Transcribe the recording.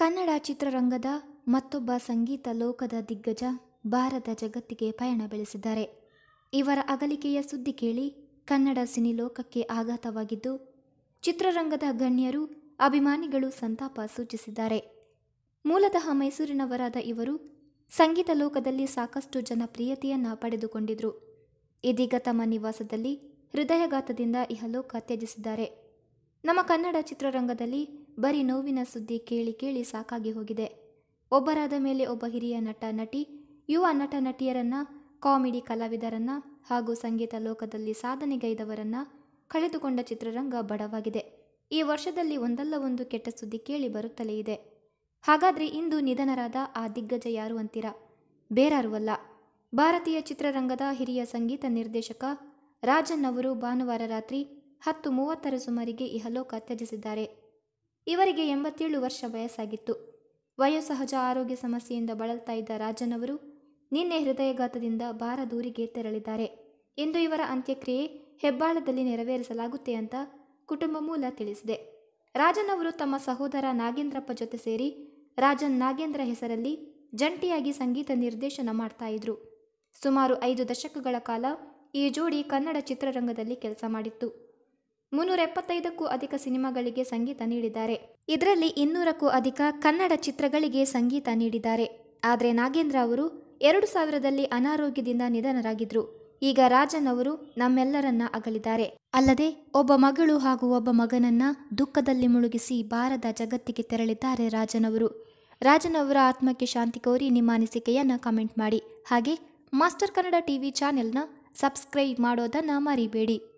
ಕನ್ನಡ ಚಿತ್ರರಂಗದ ಮತ್ತೊಬ್ಬ ಸಂಗೀತ ಲೋಕದ ದಿಗ್ಗಜ ಭಾರತ ಜಗತ್ತಿಗೆ ಪಯಣ ಬೆಳೆಸಿದ್ದಾರೆ ಇವರ ಅಗಲಿಕೆಯ ಸುದ್ದಿ ಕೇಳಿ ಕನ್ನಡ ಸಿನಿ ಲೋಕಕ್ಕೆ ಆಘಾತವಾಗಿದ್ದು ಚಿತ್ರರಂಗದ ಗಣ್ಯರು ಅಭಿಮಾನಿಗಳು ಸಂತಾಪ ಸೂಚಿಸಿದ್ದಾರೆ ಮೂಲತಃ ಮೈಸೂರಿನವರಾದ ಇವರು ಸಂಗೀತ ಲೋಕದಲ್ಲಿ ಸಾಕಷ್ಟು ಜನಪ್ರಿಯತೆಯನ್ನ ಪಡೆದುಕೊಂಡಿದ್ರು ಇದೀಗ ತಮ್ಮ ನಿವಾಸದಲ್ಲಿ ಹೃದಯಘಾತದಿಂದ ಇಹಲೋಕ ತ್ಯಜಿಸಿದ್ದಾರೆ ನಮ್ಮ ಕನ್ನಡ ಚಿತ್ರರಂಗದಲ್ಲಿ ಬರೀ ನೋವಿನ ಸುದ್ದಿ ಕೇಳಿ ಕೇಳಿ ಸಾಕಾಗಿ ಹೋಗಿದೆ ಒಬ್ಬರಾದ ಮೇಲೆ ಒಬ್ಬ ಹಿರಿಯ ನಟ ನಟಿ ಯುವ ನಟ ನಟಿಯರನ್ನ ಕಾಮಿಡಿ ಕಲಾವಿದರನ್ನ ಹಾಗೂ ಸಂಗೀತ ಲೋಕದಲ್ಲಿ ಸಾಧನೆಗೈದವರನ್ನ ಕಳೆದುಕೊಂಡ ಚಿತ್ರರಂಗ ಬಡವಾಗಿದೆ ಈ ವರ್ಷದಲ್ಲಿ ಒಂದಲ್ಲ ಒಂದು ಕೆಟ್ಟ ಸುದ್ದಿ ಕೇಳಿ ಬರುತ್ತಲೇ ಇದೆ ಹಾಗಾದ್ರೆ ಇಂದು ನಿಧನರಾದ ಆ ದಿಗ್ಗಜ ಯಾರು ಅಂತೀರಾ ಬೇರಾರೂ ಅಲ್ಲ ಭಾರತೀಯ ಚಿತ್ರರಂಗದ ಹಿರಿಯ ಸಂಗೀತ ನಿರ್ದೇಶಕ ರಾಜನ್ ಅವರು ಭಾನುವಾರ ರಾತ್ರಿ ಹತ್ತು ಮೂವತ್ತರ ಸುಮಾರಿಗೆ ಇಹಲೋಕ ತ್ಯಜಿಸಿದ್ದಾರೆ ಇವರಿಗೆ ಎಂಬತ್ತೇಳು ವರ್ಷ ವಯಸ್ಸಾಗಿತ್ತು ವಯೋಸಹಜ ಆರೋಗ್ಯ ಸಮಸ್ಯೆಯಿಂದ ಬಳಲ್ತಾ ಇದ್ದ ರಾಜನ್ ಅವರು ನಿನ್ನೆ ಹೃದಯಘಾತದಿಂದ ಬಾರದೂರಿಗೆ ತೆರಳಿದ್ದಾರೆ ಇಂದು ಇವರ ಅಂತ್ಯಕ್ರಿಯೆ ಹೆಬ್ಬಾಳದಲ್ಲಿ ನೆರವೇರಿಸಲಾಗುತ್ತೆ ಅಂತ ಕುಟುಂಬ ಮೂಲ ತಿಳಿಸಿದೆ ರಾಜನ್ ಅವರು ತಮ್ಮ ಸಹೋದರ ನಾಗೇಂದ್ರಪ್ಪ ಜೊತೆ ಸೇರಿ ರಾಜನ್ ನಾಗೇಂದ್ರ ಹೆಸರಲ್ಲಿ ಜಂಟಿಯಾಗಿ ಸಂಗೀತ ನಿರ್ದೇಶನ ಮಾಡ್ತಾ ಇದ್ರು ಸುಮಾರು ಐದು ದಶಕಗಳ ಕಾಲ ಈ ಜೋಡಿ ಕನ್ನಡ ಚಿತ್ರರಂಗದಲ್ಲಿ ಕೆಲಸ ಮಾಡಿತ್ತು ಮುನ್ನೂರ ಎಪ್ಪತ್ತೈದಕ್ಕೂ ಅಧಿಕ ಸಿನಿಮಾಗಳಿಗೆ ಸಂಗೀತ ನೀಡಿದ್ದಾರೆ ಇದರಲ್ಲಿ ಇನ್ನೂರಕ್ಕೂ ಅಧಿಕ ಕನ್ನಡ ಚಿತ್ರಗಳಿಗೆ ಸಂಗೀತ ನೀಡಿದ್ದಾರೆ ಆದರೆ ನಾಗೇಂದ್ರ ಅವರು ಎರಡು ಸಾವಿರದಲ್ಲಿ ಅನಾರೋಗ್ಯದಿಂದ ನಿಧನರಾಗಿದ್ರು ಈಗ ರಾಜನ್ ಅವರು ನಮ್ಮೆಲ್ಲರನ್ನ ಅಗಲಿದ್ದಾರೆ ಅಲ್ಲದೆ ಒಬ್ಬ ಮಗಳು ಹಾಗೂ ಒಬ್ಬ ಮಗನನ್ನ ದುಃಖದಲ್ಲಿ ಮುಳುಗಿಸಿ ಬಾರದ ಜಗತ್ತಿಗೆ ತೆರಳಿದ್ದಾರೆ ರಾಜನ್ ಅವರು ರಾಜನ್ ಅವರ ಆತ್ಮಕ್ಕೆ ಶಾಂತಿ ಕೋರಿ ನಿಮ್ಮ ಅನಿಸಿಕೆಯನ್ನ ಕಮೆಂಟ್ ಮಾಡಿ ಹಾಗೆ ಮಾಸ್ಟರ್ ಕನ್ನಡ ಟಿವಿ ಚಾನೆಲ್ನ ಸಬ್ಸ್ಕ್ರೈಬ್ ಮಾಡೋದನ್ನ ಮರಿಬೇಡಿ